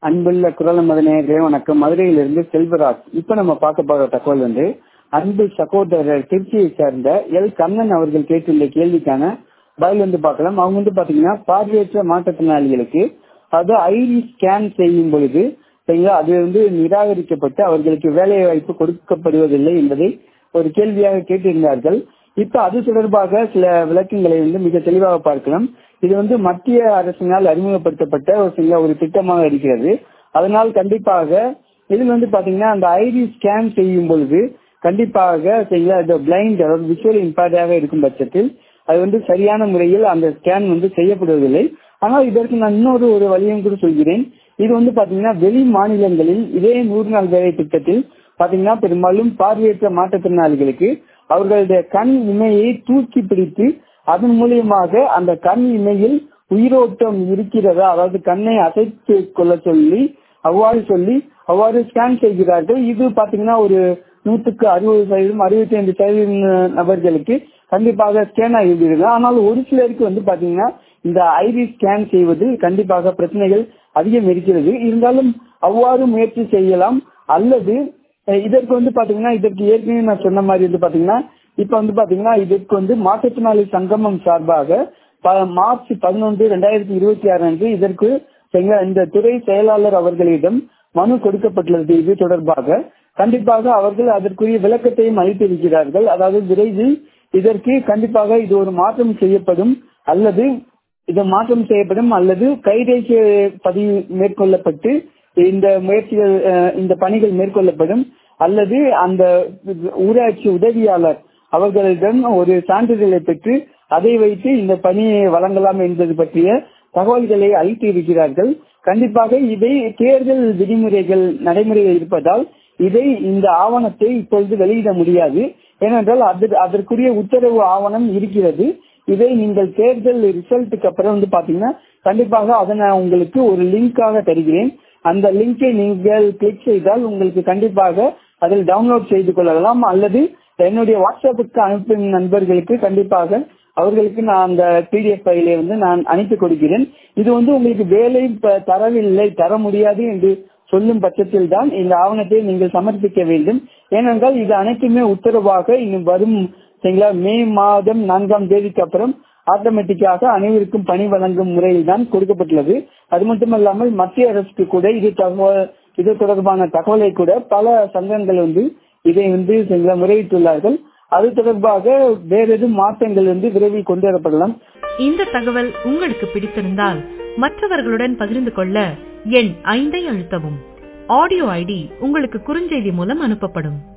அன்புள்ள குரல் மதநேயர்களே வணக்கம் மதுரையிலிருந்து செல்வராஜ் இப்ப நம்ம பார்க்க போற தகவல் வந்து அன்பு சகோதரர் திருச்சியை சேர்ந்த எல் கண்ணன் அவர்கள் கேட்டுள்ள கேள்விக்கான பதில் வந்து பார்க்கலாம் அவங்க வந்து பாத்தீங்கன்னா பார்வையற்ற மாற்றுத்திறனாளிகளுக்கு அது ஐரி ஸ்கேன் செய்யும் பொழுது சரிங்களா அது வந்து நிராகரிக்கப்பட்டு அவர்களுக்கு வேலை வாய்ப்பு கொடுக்கப்படுவதில்லை என்பதை ஒரு கேள்வியாக கேட்டிருந்தார்கள் இப்ப அது தொடர்பாக சில விளக்கங்களை வந்து மிக தெளிவாக பார்க்கலாம் இது வந்து மத்திய அரசினால் அறிமுகப்படுத்தப்பட்ட ஒரு சில ஒரு திட்டமாக இருக்கிறது அதனால் கண்டிப்பாக இதில் வந்து பாத்தீங்கன்னா அந்த ஐடி ஸ்கேன் செய்யும் பொழுது கண்டிப்பாக சரிங்களா இந்த பிளைண்ட் அதாவது விஷுவல் இம்பேர்டாக இருக்கும் பட்சத்தில் அது வந்து சரியான முறையில் அந்த ஸ்கேன் வந்து செய்யப்படுவதில்லை ஆனால் இதற்கு நான் இன்னொரு ஒரு வழியும் கூட சொல்கிறேன் இது வந்து பாத்தீங்கன்னா வெளி மாநிலங்களில் இதே நூறு நாள் வேலை திட்டத்தில் பாத்தீங்கன்னா பெரும்பாலும் பார்வையற்ற மாற்றுத்திறனாளிகளுக்கு அவர்களுடைய கண் இமையை தூக்கி பிடித்து அதன் மூலியமாக அந்த கண் இமையில் உயிரோட்டம் இருக்கிறதா அதாவது கண்ணை அசைத்து கொள்ள சொல்லி அவ்வாறு சொல்லி அவ்வாறு ஸ்கேன் செய்கிறார்கள் இது பாத்தீங்கன்னா ஒரு நூற்றுக்கு அறுபது சதவீதம் அறுபத்தி ஐந்து சதவீதம் நபர்களுக்கு கண்டிப்பாக ஸ்கேன் ஆகிவிடுது ஆனால் ஒரு சிலருக்கு வந்து பாத்தீங்கன்னா இந்த ஐரி ஸ்கேன் செய்வது கண்டிப்பாக பிரச்சனைகள் அதிகம் இருக்கிறது இருந்தாலும் அவ்வாறு முயற்சி செய்யலாம் அல்லது இதற்கு வந்து பாத்தீங்கன்னா இதற்கு ஏற்கனவே நான் சொன்ன மாதிரி வந்து பாத்தீங்கன்னா இப்ப வந்து பாத்தீங்கன்னா இதற்கு வந்து மாற்றுத்திறனாளி சங்கமம் சார்பாக மார்ச் பதினொன்று இரண்டாயிரத்தி இருபத்தி ஆறு அன்று இதற்கு இந்த துறை செயலாளர் அவர்களிடம் மனு கொடுக்கப்பட்டுள்ளது இது தொடர்பாக கண்டிப்பாக அவர்கள் அதற்குரிய விளக்கத்தையும் அளித்திருக்கிறார்கள் அதாவது விரைவில் இதற்கு கண்டிப்பாக இது ஒரு மாற்றம் செய்யப்படும் அல்லது இது மாற்றம் செய்யப்படும் அல்லது கைரேகை பதிவு மேற்கொள்ளப்பட்டு இந்த முயற்சிகள் இந்த பணிகள் மேற்கொள்ளப்படும் அல்லது அந்த ஊராட்சி உதவியாளர் அவர்களிடம் ஒரு சான்றிதழை பெற்று அதை வைத்து இந்த பணியை வழங்கலாம் என்பது பற்றிய தகவல்களை அளித்து இருக்கிறார்கள் கண்டிப்பாக இதை தேர்தல் விதிமுறைகள் நடைமுறைகள் இருப்பதால் இதை இந்த ஆவணத்தை இப்பொழுது வெளியிட முடியாது ஏனென்றால் அதற்குரிய உத்தரவு ஆவணம் இருக்கிறது இதை நீங்கள் தேர்தல் ரிசல்ட்டுக்கு அப்புறம் வந்து பாத்தீங்கன்னா கண்டிப்பாக அதை நான் உங்களுக்கு ஒரு லிங்காக தருகிறேன் அந்த லிங்கை நீங்கள் கிளிக் செய்தால் உங்களுக்கு கண்டிப்பாக அதில் டவுன்லோட் செய்து கொள்ளலாம் அல்லது என்னுடைய வாட்ஸ்அப்புக்கு அனுப்பும் நண்பர்களுக்கு கண்டிப்பாக அவர்களுக்கு நான் அந்த பிடிஎஃப் ஃபைலை வந்து நான் அனுப்பி கொடுக்கிறேன் இது வந்து உங்களுக்கு வேலை தரவில்லை தர முடியாது என்று சொல்லும் பட்சத்தில் தான் இந்த ஆவணத்தை நீங்கள் சமர்ப்பிக்க வேண்டும் ஏனென்றால் இது அனைத்துமே உத்தரவாக இன்னும் வரும் சரிங்களா மே மாதம் நான்காம் தேதிக்கு அப்புறம் ஆட்டோமேட்டிக்காக அனைவருக்கும் பணி வழங்கும் முறையில் தான் கொடுக்கப்பட்டுள்ளது அது மட்டுமல்லாமல் மத்திய அரசுக்கு கூட இது தகவல் இது தொடர்பான தகவலை கூட பல சங்கங்கள் வந்து இதை வந்து சரிங்களா முறையிட்டுள்ளார்கள் அது தொடர்பாக வேற எதுவும் மாற்றங்கள் வந்து விரைவில் கொண்டு வரப்படலாம் இந்த தகவல் உங்களுக்கு பிடித்திருந்தால் மற்றவர்களுடன் பகிர்ந்து கொள்ள எண் ஐந்தை அழுத்தவும் ஆடியோ ஐடி உங்களுக்கு குறுஞ்செய்தி மூலம் அனுப்பப்படும்